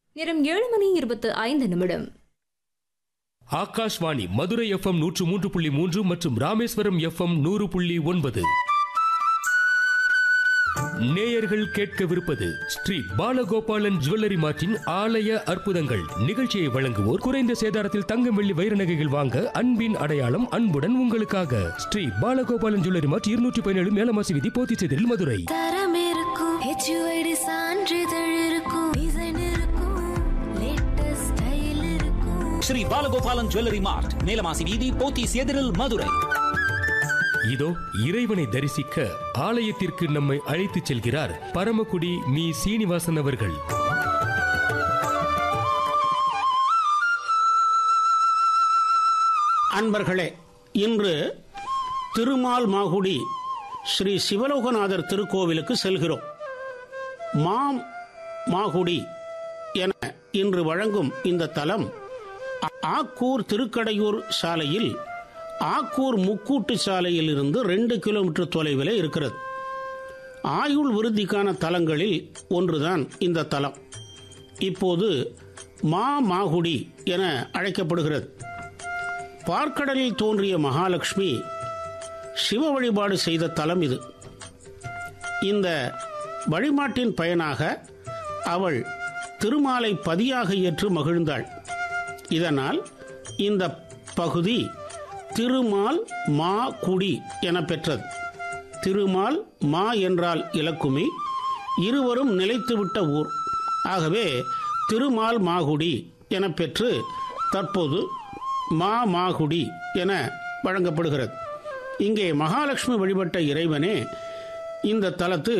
நேரம் ஏழு மணி இருபத்து ஐந்து நிமிடம் ஆகாஷ்வாணி மதுரை எஃப்எம் நூற்று மூன்று புள்ளி மூன்று மற்றும் ராமேஸ்வரம் எஃப்எம் நூறு புள்ளி ஒன்பது நேயர்கள் கேட்கவிருப்பது ஸ்ரீ பாலகோபாலன் ஜுவல்லரி மார்ட்டின் ஆலய அற்புதங்கள் நிகழ்ச்சியை வழங்குவோர் குறைந்த சேதாரத்தில் தங்கம் வெள்ளி வைர நகைகள் வாங்க அன்பின் அடையாளம் அன்புடன் உங்களுக்காக ஸ்ரீ பாலகோபாலன் ஜுவல்லரி மார்ட் இருநூற்றி பதினேழு மேலமாசி விதி போத்திச்செதில் மதுரை தரம் இருக்கும் ஹெச்யூஐடி சான்றிதழ் இருக்கும் டிசைன் இருக்கும் லேட்டஸ்ட் ஸ்டைல் இருக்கும் ஸ்ரீ பாலகோபாலன் ஜுவல்லரி மார்ட் நீலமாசி வீதி போத்தீஸ் எதிரில் மதுரை இதோ இறைவனை தரிசிக்க ஆலயத்திற்கு நம்மை அழைத்துச் செல்கிறார் பரமக்குடி மீ சீனிவாசன் அவர்கள் அன்பர்களே இன்று திருமால் மாகுடி ஸ்ரீ சிவலோகநாதர் திருக்கோவிலுக்கு செல்கிறோம் மாம் மாகுடி என இன்று வழங்கும் இந்த தலம் ஆ- ஆக்கூர் திருக்கடையூர் சாலையில் ஆக்கூர் முக்கூட்டு சாலையில் இருந்து ரெண்டு கிலோமீட்டர் தொலைவில் இருக்கிறது ஆயுள் விருத்திக்கான தலங்களில் ஒன்றுதான் இந்த தலம் இப்போது மா மாகுடி என அழைக்கப்படுகிறது பார்க்கடலில் தோன்றிய மகாலட்சுமி சிவ வழிபாடு செய்த தலம் இது இந்த வழிபாட்டின் பயனாக அவள் திருமாலை பதியாக ஏற்று மகிழ்ந்தாள் இதனால் இந்த பகுதி திருமால் மா குடி என பெற்றது திருமால் மா என்றால் இலக்குமி இருவரும் நிலைத்துவிட்ட ஊர் ஆகவே திருமால் மாகுடி என பெற்று தற்போது மா மாகுடி என வழங்கப்படுகிறது இங்கே மகாலட்சுமி வழிபட்ட இறைவனே இந்த தலத்து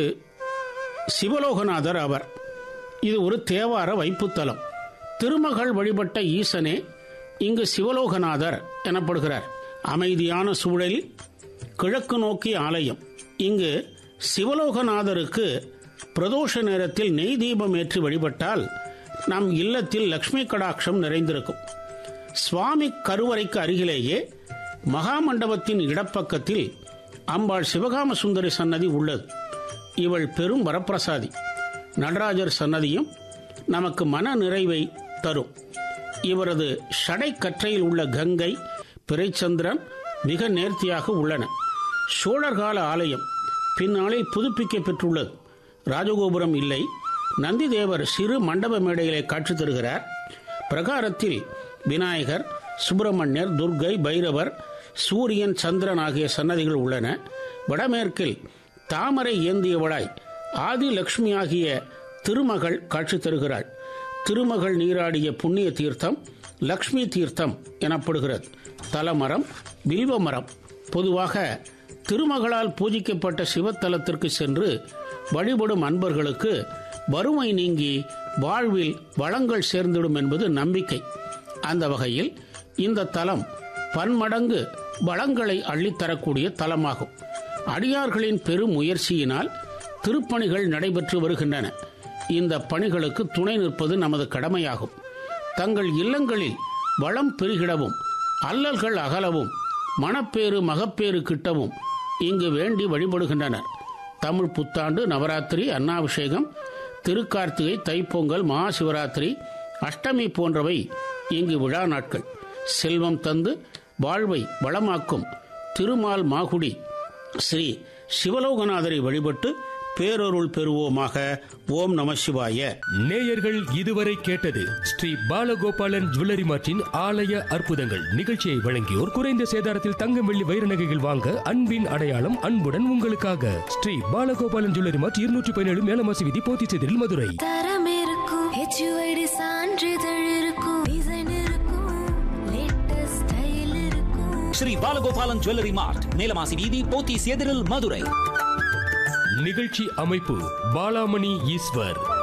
சிவலோகநாதர் அவர் இது ஒரு தேவார வைப்புத்தலம் திருமகள் வழிபட்ட ஈசனே இங்கு சிவலோகநாதர் எனப்படுகிறார் அமைதியான சூழலில் கிழக்கு நோக்கிய ஆலயம் இங்கு சிவலோகநாதருக்கு பிரதோஷ நேரத்தில் நெய் தீபம் ஏற்றி வழிபட்டால் நம் இல்லத்தில் லக்ஷ்மி கடாட்சம் நிறைந்திருக்கும் சுவாமி கருவறைக்கு அருகிலேயே மகாமண்டபத்தின் இடப்பக்கத்தில் அம்பாள் சிவகாம சுந்தரி சன்னதி உள்ளது இவள் பெரும் வரப்பிரசாதி நடராஜர் சன்னதியும் நமக்கு மன நிறைவை தரும் இவரது ஷடை கற்றையில் உள்ள கங்கை பிறைச்சந்திரன் மிக நேர்த்தியாக உள்ளன சோழர்கால ஆலயம் பின்னாளில் புதுப்பிக்க பெற்றுள்ளது ராஜகோபுரம் இல்லை நந்திதேவர் சிறு மண்டப மேடையிலே காட்சி தருகிறார் பிரகாரத்தில் விநாயகர் சுப்பிரமணியர் துர்க்கை பைரவர் சூரியன் சந்திரன் ஆகிய சன்னதிகள் உள்ளன வடமேற்கில் தாமரை ஏந்தியவளாய் ஆதி லட்சுமி ஆகிய திருமகள் காட்சி தருகிறாள் திருமகள் நீராடிய புண்ணிய தீர்த்தம் லக்ஷ்மி தீர்த்தம் எனப்படுகிறது தலமரம் வில்வ மரம் பொதுவாக திருமகளால் பூஜிக்கப்பட்ட சிவத்தலத்திற்கு சென்று வழிபடும் அன்பர்களுக்கு வறுமை நீங்கி வாழ்வில் வளங்கள் சேர்ந்திடும் என்பது நம்பிக்கை அந்த வகையில் இந்த தலம் பன்மடங்கு வளங்களை அள்ளித்தரக்கூடிய தலமாகும் அடியார்களின் பெரும் முயற்சியினால் திருப்பணிகள் நடைபெற்று வருகின்றன இந்த பணிகளுக்கு துணை நிற்பது நமது கடமையாகும் தங்கள் இல்லங்களில் வளம் பெருகிடவும் அல்லல்கள் அகலவும் மணப்பேறு மகப்பேறு கிட்டவும் இங்கு வேண்டி வழிபடுகின்றனர் தமிழ் புத்தாண்டு நவராத்திரி அன்னாபிஷேகம் திருக்கார்த்திகை தைப்பொங்கல் மகா சிவராத்திரி அஷ்டமி போன்றவை இங்கு விழா நாட்கள் செல்வம் தந்து வாழ்வை வளமாக்கும் திருமால் மாகுடி ஸ்ரீ சிவலோகநாதரை வழிபட்டு பேரருள் பெறுவோமாக ஓம் நம சிவாய நேயர்கள் இதுவரை கேட்டது ஸ்ரீ பாலகோபாலன் ஜுவல்லரி மார்ட்டின் ஆலய அற்புதங்கள் நிகழ்ச்சியை வழங்கியோர் குறைந்த சேதாரத்தில் தங்கம் வெள்ளி வைர நகைகள் வாங்க அன்பின் அடையாளம் அன்புடன் உங்களுக்காக ஸ்ரீ பாலகோபாலன் ஜுவல்லரி மார்ட் இருநூற்றி பதினேழு மேலமாசி விதி போத்திச்செதில் மதுரை தரம் இருக்கும் ஹெச்யூஐடி சான்றிதழ் இருக்கும் டிசைன் இருக்கும் லேட்டஸ்ட் ஸ்டைல் இருக்கும் ஸ்ரீ பாலகோபாலன் ஜுவல்லரி மார்ட் நீலமாசி வீதி போத்தீஸ் எதிரில் மதுரை நிகழ்ச்சி அமைப்பு பாலாமணி ஈஸ்வர்